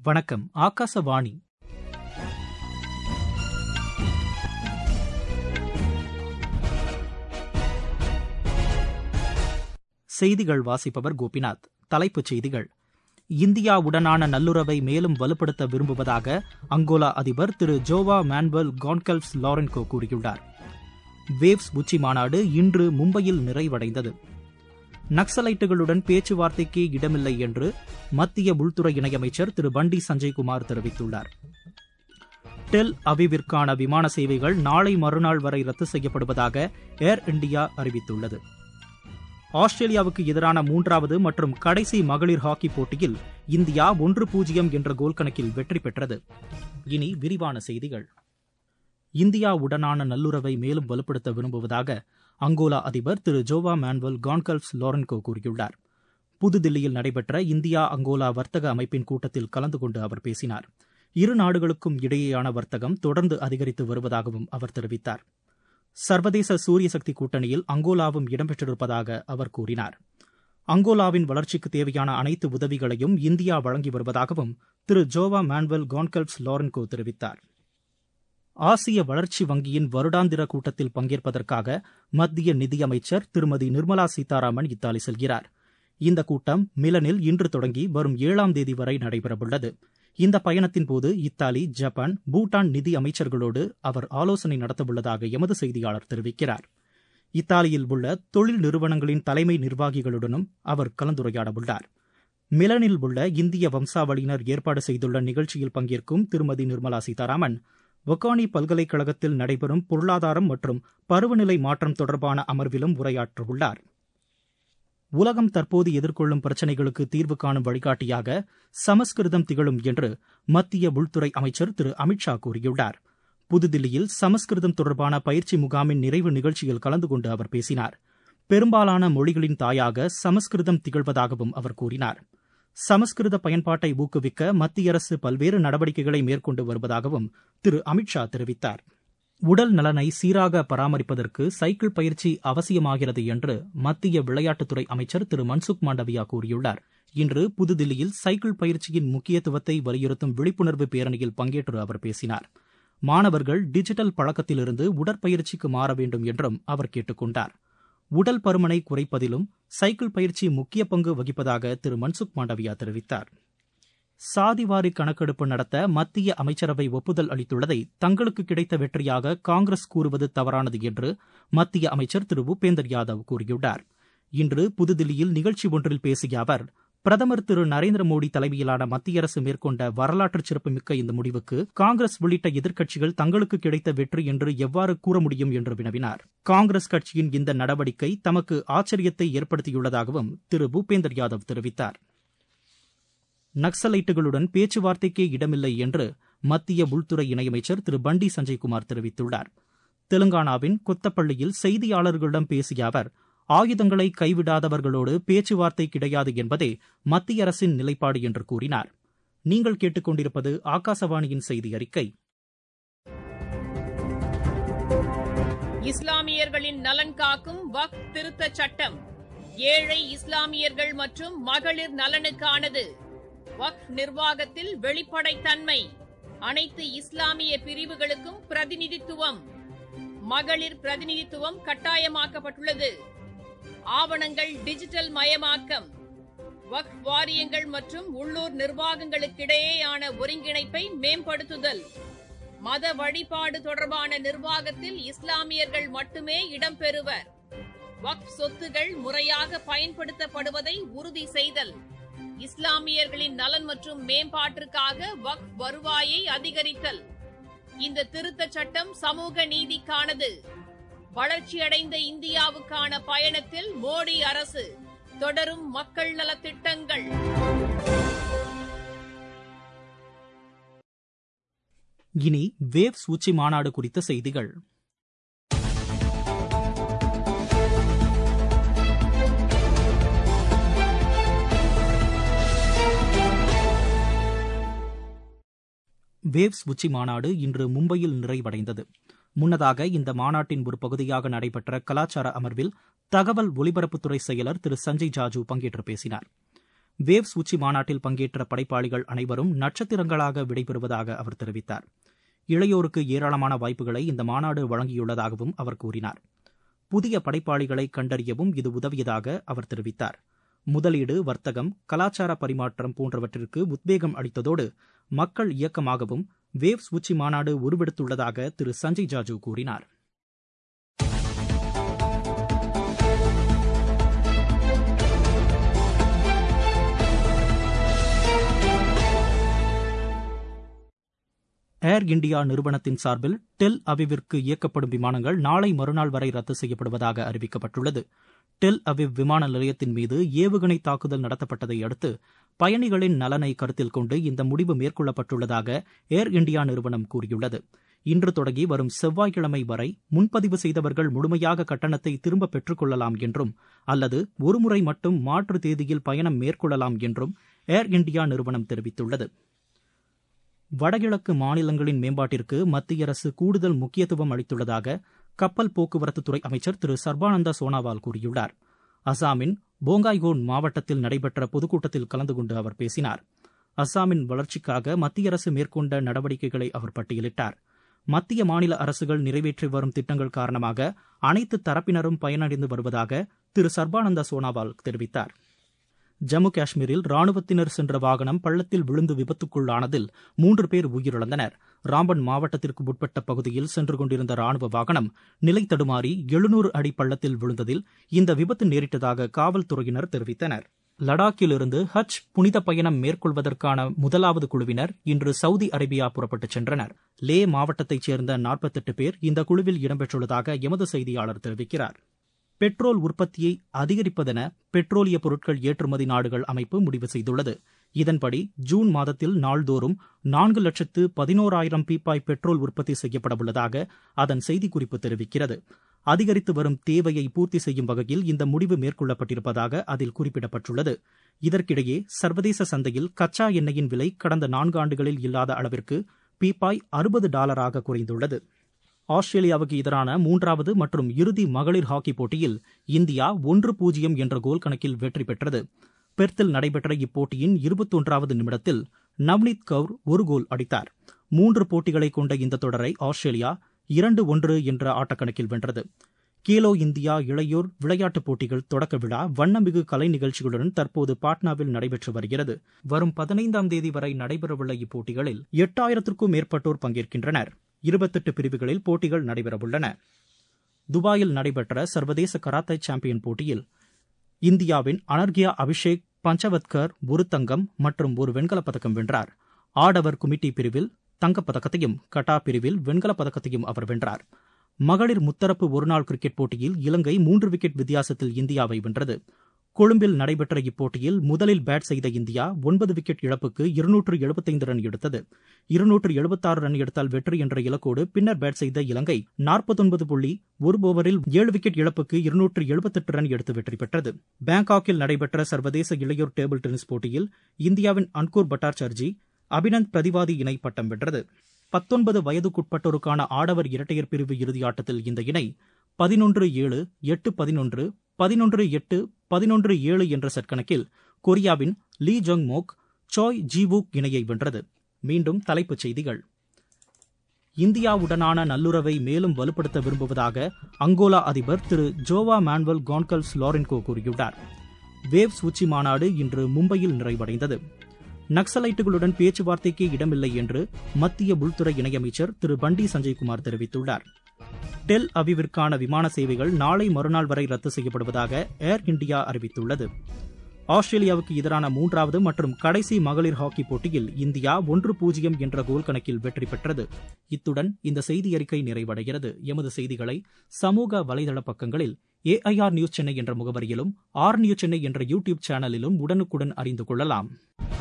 வணக்கம் ஆகாசவாணி செய்திகள் வாசிப்பவர் கோபிநாத் தலைப்புச் செய்திகள் இந்தியாவுடனான நல்லுறவை மேலும் வலுப்படுத்த விரும்புவதாக அங்கோலா அதிபர் திரு ஜோவா மான்வெல் கான்கல்வ்ஸ் லாரன்கோ கூறியுள்ளார் வேவ்ஸ் உச்சி மாநாடு இன்று மும்பையில் நிறைவடைந்தது நக்சலைட்டுகளுடன் பேச்சுவார்த்தைக்கே இடமில்லை என்று மத்திய உள்துறை இணையமைச்சர் திரு பண்டி சஞ்சய்குமார் தெரிவித்துள்ளார் டெல் அவிவிற்கான விமான சேவைகள் நாளை மறுநாள் வரை ரத்து செய்யப்படுவதாக ஏர் இண்டியா அறிவித்துள்ளது ஆஸ்திரேலியாவுக்கு எதிரான மூன்றாவது மற்றும் கடைசி மகளிர் ஹாக்கி போட்டியில் இந்தியா ஒன்று பூஜ்ஜியம் என்ற கோல் கணக்கில் வெற்றி பெற்றது இனி விரிவான செய்திகள் இந்தியாவுடனான நல்லுறவை மேலும் வலுப்படுத்த விரும்புவதாக அங்கோலா அதிபர் திரு ஜோவா மான்வெல் கான்கல்வ்ஸ் லாரன்கோ கூறியுள்ளார் புதுதில்லியில் நடைபெற்ற இந்தியா அங்கோலா வர்த்தக அமைப்பின் கூட்டத்தில் கலந்து கொண்டு அவர் பேசினார் இரு நாடுகளுக்கும் இடையேயான வர்த்தகம் தொடர்ந்து அதிகரித்து வருவதாகவும் அவர் தெரிவித்தார் சர்வதேச சூரிய சக்தி கூட்டணியில் அங்கோலாவும் இடம்பெற்றிருப்பதாக அவர் கூறினார் அங்கோலாவின் வளர்ச்சிக்கு தேவையான அனைத்து உதவிகளையும் இந்தியா வழங்கி வருவதாகவும் திரு ஜோவா மான்வெல் கான்கல்வ்ஸ் லாரன்கோ தெரிவித்தார் ஆசிய வளர்ச்சி வங்கியின் வருடாந்திர கூட்டத்தில் பங்கேற்பதற்காக மத்திய நிதியமைச்சர் திருமதி நிர்மலா சீதாராமன் இத்தாலி செல்கிறார் இந்த கூட்டம் மிலனில் இன்று தொடங்கி வரும் ஏழாம் தேதி வரை நடைபெறவுள்ளது இந்த பயணத்தின் போது இத்தாலி ஜப்பான் பூட்டான் நிதி அமைச்சர்களோடு அவர் ஆலோசனை நடத்தவுள்ளதாக எமது செய்தியாளர் தெரிவிக்கிறார் இத்தாலியில் உள்ள தொழில் நிறுவனங்களின் தலைமை நிர்வாகிகளுடனும் அவர் கலந்துரையாடவுள்ளார் மிலனில் உள்ள இந்திய வம்சாவளியினர் ஏற்பாடு செய்துள்ள நிகழ்ச்சியில் பங்கேற்கும் திருமதி நிர்மலா சீதாராமன் ஒகானி பல்கலைக்கழகத்தில் நடைபெறும் பொருளாதாரம் மற்றும் பருவநிலை மாற்றம் தொடர்பான அமர்விலும் உரையாற்றவுள்ளார் உலகம் தற்போது எதிர்கொள்ளும் பிரச்சினைகளுக்கு தீர்வு காணும் வழிகாட்டியாக சமஸ்கிருதம் திகழும் என்று மத்திய உள்துறை அமைச்சர் திரு அமித்ஷா கூறியுள்ளார் புதுதில்லியில் சமஸ்கிருதம் தொடர்பான பயிற்சி முகாமின் நிறைவு நிகழ்ச்சியில் கலந்து கொண்டு அவர் பேசினார் பெரும்பாலான மொழிகளின் தாயாக சமஸ்கிருதம் திகழ்வதாகவும் அவர் கூறினார் சமஸ்கிருத பயன்பாட்டை ஊக்குவிக்க மத்திய அரசு பல்வேறு நடவடிக்கைகளை மேற்கொண்டு வருவதாகவும் திரு அமித்ஷா தெரிவித்தார் உடல் நலனை சீராக பராமரிப்பதற்கு சைக்கிள் பயிற்சி அவசியமாகிறது என்று மத்திய விளையாட்டுத்துறை அமைச்சர் திரு மன்சுக் மாண்டவியா கூறியுள்ளார் இன்று புதுதில்லியில் சைக்கிள் பயிற்சியின் முக்கியத்துவத்தை வலியுறுத்தும் விழிப்புணர்வு பேரணியில் பங்கேற்று அவர் பேசினார் மாணவர்கள் டிஜிட்டல் பழக்கத்திலிருந்து உடற்பயிற்சிக்கு மாற வேண்டும் என்றும் அவர் கேட்டுக் கொண்டார் உடல் பருமனை குறைப்பதிலும் சைக்கிள் பயிற்சி முக்கிய பங்கு வகிப்பதாக திரு மன்சுக் மாண்டவியா தெரிவித்தார் சாதிவாரி கணக்கெடுப்பு நடத்த மத்திய அமைச்சரவை ஒப்புதல் அளித்துள்ளதை தங்களுக்கு கிடைத்த வெற்றியாக காங்கிரஸ் கூறுவது தவறானது என்று மத்திய அமைச்சர் திரு பூபேந்தர் யாதவ் கூறியுள்ளார் இன்று புதுதில்லியில் நிகழ்ச்சி ஒன்றில் பேசிய அவர் பிரதமர் திரு நரேந்திர மோடி தலைமையிலான மத்திய அரசு மேற்கொண்ட வரலாற்று சிறப்புமிக்க இந்த முடிவுக்கு காங்கிரஸ் உள்ளிட்ட எதிர்க்கட்சிகள் தங்களுக்கு கிடைத்த வெற்றி என்று எவ்வாறு கூற முடியும் என்று வினவினார் காங்கிரஸ் கட்சியின் இந்த நடவடிக்கை தமக்கு ஆச்சரியத்தை ஏற்படுத்தியுள்ளதாகவும் திரு பூபேந்தர் யாதவ் தெரிவித்தார் நக்சலைட்டுகளுடன் பேச்சுவார்த்தைக்கே இடமில்லை என்று மத்திய உள்துறை இணையமைச்சர் திரு பண்டி சஞ்சய்குமார் தெரிவித்துள்ளார் தெலுங்கானாவின் கொத்தப்பள்ளியில் செய்தியாளர்களிடம் பேசிய அவர் ஆயுதங்களை கைவிடாதவர்களோடு பேச்சுவார்த்தை கிடையாது என்பதே மத்திய அரசின் நிலைப்பாடு என்று கூறினார் நீங்கள் கேட்டுக்கொண்டிருப்பது ஆகாசவாணியின் செய்தி அறிக்கை இஸ்லாமியர்களின் நலன் காக்கும் வக் திருத்த சட்டம் ஏழை இஸ்லாமியர்கள் மற்றும் மகளிர் நலனுக்கானது வக் நிர்வாகத்தில் வெளிப்படைத்தன்மை அனைத்து இஸ்லாமிய பிரிவுகளுக்கும் பிரதிநிதித்துவம் மகளிர் பிரதிநிதித்துவம் கட்டாயமாக்கப்பட்டுள்ளது ஆவணங்கள் டிஜிட்டல் மயமாக்கம் வக் வாரியங்கள் மற்றும் உள்ளூர் நிர்வாகங்களுக்கிடையேயான ஒருங்கிணைப்பை மேம்படுத்துதல் மத வழிபாடு தொடர்பான நிர்வாகத்தில் இஸ்லாமியர்கள் மட்டுமே இடம்பெறுவர் வக் சொத்துகள் முறையாக பயன்படுத்தப்படுவதை உறுதி செய்தல் இஸ்லாமியர்களின் நலன் மற்றும் மேம்பாட்டிற்காக வக் வருவாயை அதிகரித்தல் இந்த திருத்தச் சட்டம் சமூக நீதிக்கானது வளர்ச்சியடைந்த இந்தியாவுக்கான பயணத்தில் மோடி அரசு தொடரும் மக்கள் நலத்திட்டங்கள் இனி வேவ்ஸ் உச்சி மாநாடு குறித்த செய்திகள் வேவ்ஸ் உச்சி மாநாடு இன்று மும்பையில் நிறைவடைந்தது முன்னதாக இந்த மாநாட்டின் ஒரு பகுதியாக நடைபெற்ற கலாச்சார அமர்வில் தகவல் ஒலிபரப்புத்துறை செயலர் திரு சஞ்சய் ஜாஜூ பங்கேற்று பேசினார் வேவ்ஸ் உச்சி மாநாட்டில் பங்கேற்ற படைப்பாளிகள் அனைவரும் நட்சத்திரங்களாக விடைபெறுவதாக அவர் தெரிவித்தார் இளையோருக்கு ஏராளமான வாய்ப்புகளை இந்த மாநாடு வழங்கியுள்ளதாகவும் அவர் கூறினார் புதிய படைப்பாளிகளை கண்டறியவும் இது உதவியதாக அவர் தெரிவித்தார் முதலீடு வர்த்தகம் கலாச்சார பரிமாற்றம் போன்றவற்றிற்கு உத்வேகம் அளித்ததோடு மக்கள் இயக்கமாகவும் வேவ்ஸ் உச்சி மாநாடு உருவெடுத்துள்ளதாக திரு சஞ்சய் ஜாஜூ கூறினார் ஏர் இண்டியா நிறுவனத்தின் சார்பில் டெல் அவிவிற்கு இயக்கப்படும் விமானங்கள் நாளை மறுநாள் வரை ரத்து செய்யப்படுவதாக அறிவிக்கப்பட்டுள்ளது டெல் அவிவ் விமான நிலையத்தின் மீது ஏவுகணை தாக்குதல் நடத்தப்பட்டதை அடுத்து பயணிகளின் நலனை கருத்தில் கொண்டு இந்த முடிவு மேற்கொள்ளப்பட்டுள்ளதாக ஏர் இண்டியா நிறுவனம் கூறியுள்ளது இன்று தொடங்கி வரும் செவ்வாய்க்கிழமை வரை முன்பதிவு செய்தவர்கள் முழுமையாக கட்டணத்தை திரும்ப பெற்றுக் கொள்ளலாம் என்றும் அல்லது ஒருமுறை மட்டும் மாற்று தேதியில் பயணம் மேற்கொள்ளலாம் என்றும் ஏர் இண்டியா நிறுவனம் தெரிவித்துள்ளது வடகிழக்கு மாநிலங்களின் மேம்பாட்டிற்கு மத்திய அரசு கூடுதல் முக்கியத்துவம் அளித்துள்ளதாக கப்பல் போக்குவரத்துத்துறை அமைச்சர் திரு சர்பானந்தா சோனாவால் கூறியுள்ளார் அசாமின் போங்காய்கோன் மாவட்டத்தில் நடைபெற்ற பொதுக்கூட்டத்தில் கலந்து கொண்டு அவர் பேசினார் அசாமின் வளர்ச்சிக்காக மத்திய அரசு மேற்கொண்ட நடவடிக்கைகளை அவர் பட்டியலிட்டார் மத்திய மாநில அரசுகள் நிறைவேற்றி வரும் திட்டங்கள் காரணமாக அனைத்து தரப்பினரும் பயனடைந்து வருவதாக திரு சர்பானந்தா சோனாவால் தெரிவித்தார் ஜம்மு காஷ்மீரில் ராணுவத்தினர் சென்ற வாகனம் பள்ளத்தில் விழுந்து விபத்துக்குள்ளானதில் மூன்று பேர் உயிரிழந்தனர் ராம்பன் மாவட்டத்திற்கு உட்பட்ட பகுதியில் சென்று கொண்டிருந்த ராணுவ வாகனம் நிலை தடுமாறி எழுநூறு அடி பள்ளத்தில் விழுந்ததில் இந்த விபத்து நேரிட்டதாக காவல்துறையினர் தெரிவித்தனர் லடாக்கிலிருந்து ஹஜ் புனித பயணம் மேற்கொள்வதற்கான முதலாவது குழுவினர் இன்று சவுதி அரேபியா புறப்பட்டுச் சென்றனர் லே மாவட்டத்தைச் சேர்ந்த நாற்பத்தெட்டு பேர் இந்த குழுவில் இடம்பெற்றுள்ளதாக எமது செய்தியாளர் தெரிவிக்கிறார் பெட்ரோல் உற்பத்தியை அதிகரிப்பதென பெட்ரோலிய பொருட்கள் ஏற்றுமதி நாடுகள் அமைப்பு முடிவு செய்துள்ளது இதன்படி ஜூன் மாதத்தில் நாள்தோறும் நான்கு லட்சத்து பதினோராயிரம் பீப்பாய் பெட்ரோல் உற்பத்தி செய்யப்படவுள்ளதாக அதன் செய்திக்குறிப்பு தெரிவிக்கிறது அதிகரித்து வரும் தேவையை பூர்த்தி செய்யும் வகையில் இந்த முடிவு மேற்கொள்ளப்பட்டிருப்பதாக அதில் குறிப்பிடப்பட்டுள்ளது இதற்கிடையே சர்வதேச சந்தையில் கச்சா எண்ணெயின் விலை கடந்த நான்கு ஆண்டுகளில் இல்லாத அளவிற்கு பீப்பாய் அறுபது டாலராக குறைந்துள்ளது ஆஸ்திரேலியாவுக்கு எதிரான மூன்றாவது மற்றும் இறுதி மகளிர் ஹாக்கி போட்டியில் இந்தியா ஒன்று பூஜ்ஜியம் என்ற கோல் கணக்கில் வெற்றி பெற்றது பெர்த்தில் நடைபெற்ற இப்போட்டியின் இருபத்தொன்றாவது நிமிடத்தில் நவ்னீத் கவுர் ஒரு கோல் அடித்தார் மூன்று போட்டிகளை கொண்ட இந்த தொடரை ஆஸ்திரேலியா இரண்டு ஒன்று என்ற ஆட்டக்கணக்கில் வென்றது கேலோ இந்தியா இளையோர் விளையாட்டுப் போட்டிகள் தொடக்க விழா வண்ணமிகு கலை நிகழ்ச்சிகளுடன் தற்போது பாட்னாவில் நடைபெற்று வருகிறது வரும் பதினைந்தாம் தேதி வரை நடைபெறவுள்ள இப்போட்டிகளில் எட்டாயிரத்திற்கும் மேற்பட்டோர் பங்கேற்கின்றனர் இருபத்தெட்டு பிரிவுகளில் போட்டிகள் நடைபெறவுள்ளன துபாயில் நடைபெற்ற சர்வதேச கராத்தே சாம்பியன் போட்டியில் இந்தியாவின் அனர்கியா அபிஷேக் பஞ்சவத்கர் ஒரு தங்கம் மற்றும் ஒரு வெண்கலப் பதக்கம் வென்றார் ஆடவர் குமிட்டி பிரிவில் தங்கப்பதக்கத்தையும் கட்டா பிரிவில் வெண்கலப் பதக்கத்தையும் அவர் வென்றார் மகளிர் முத்தரப்பு ஒருநாள் கிரிக்கெட் போட்டியில் இலங்கை மூன்று விக்கெட் வித்தியாசத்தில் இந்தியாவை வென்றது கொழும்பில் நடைபெற்ற இப்போட்டியில் முதலில் பேட் செய்த இந்தியா ஒன்பது விக்கெட் இழப்புக்கு இருநூற்று எழுபத்தைந்து ரன் எடுத்தது இருநூற்று எழுபத்தாறு ரன் எடுத்தால் வெற்றி என்ற இலக்கோடு பின்னர் பேட் செய்த இலங்கை நாற்பத்தொன்பது புள்ளி ஒரு ஓவரில் ஏழு விக்கெட் இழப்புக்கு இருநூற்று எழுபத்தெட்டு ரன் எடுத்து வெற்றி பெற்றது பாங்காக்கில் நடைபெற்ற சர்வதேச இளையோர் டேபிள் டென்னிஸ் போட்டியில் இந்தியாவின் அன்கூர் பட்டாச்சார்ஜி அபினந்த் பிரதிவாதி இணை பட்டம் வென்றது பத்தொன்பது வயதுக்குட்பட்டோருக்கான ஆடவர் இரட்டையர் பிரிவு இறுதியாட்டத்தில் இந்த இணை பதினொன்று ஏழு எட்டு பதினொன்று பதினொன்று எட்டு பதினொன்று ஏழு என்ற செட் கணக்கில் கொரியாவின் லீ ஜொங் மோக் சாய் ஜீவூக் இணையை வென்றது மீண்டும் தலைப்புச் செய்திகள் இந்தியாவுடனான நல்லுறவை மேலும் வலுப்படுத்த விரும்புவதாக அங்கோலா அதிபர் திரு ஜோவா மானுவல் கான்கல்ஸ் லாரென்கோ கூறியுள்ளார் வேவ்ஸ் உச்சி மாநாடு இன்று மும்பையில் நிறைவடைந்தது நக்சலைட்டுகளுடன் பேச்சுவார்த்தைக்கு இடமில்லை என்று மத்திய உள்துறை இணையமைச்சர் திரு பண்டி சஞ்சய்குமார் தெரிவித்துள்ளார் டெல் அவிவிற்கான விமான சேவைகள் நாளை மறுநாள் வரை ரத்து செய்யப்படுவதாக ஏர் இண்டியா அறிவித்துள்ளது ஆஸ்திரேலியாவுக்கு எதிரான மூன்றாவது மற்றும் கடைசி மகளிர் ஹாக்கி போட்டியில் இந்தியா ஒன்று பூஜ்ஜியம் என்ற கோல் கணக்கில் வெற்றி பெற்றது இத்துடன் இந்த செய்தி அறிக்கை நிறைவடைகிறது எமது செய்திகளை சமூக வலைதள பக்கங்களில் ஏஐஆர் நியூஸ் சென்னை என்ற முகவரியிலும் ஆர் நியூஸ் சென்னை என்ற யூடியூப் சேனலிலும் உடனுக்குடன் அறிந்து கொள்ளலாம்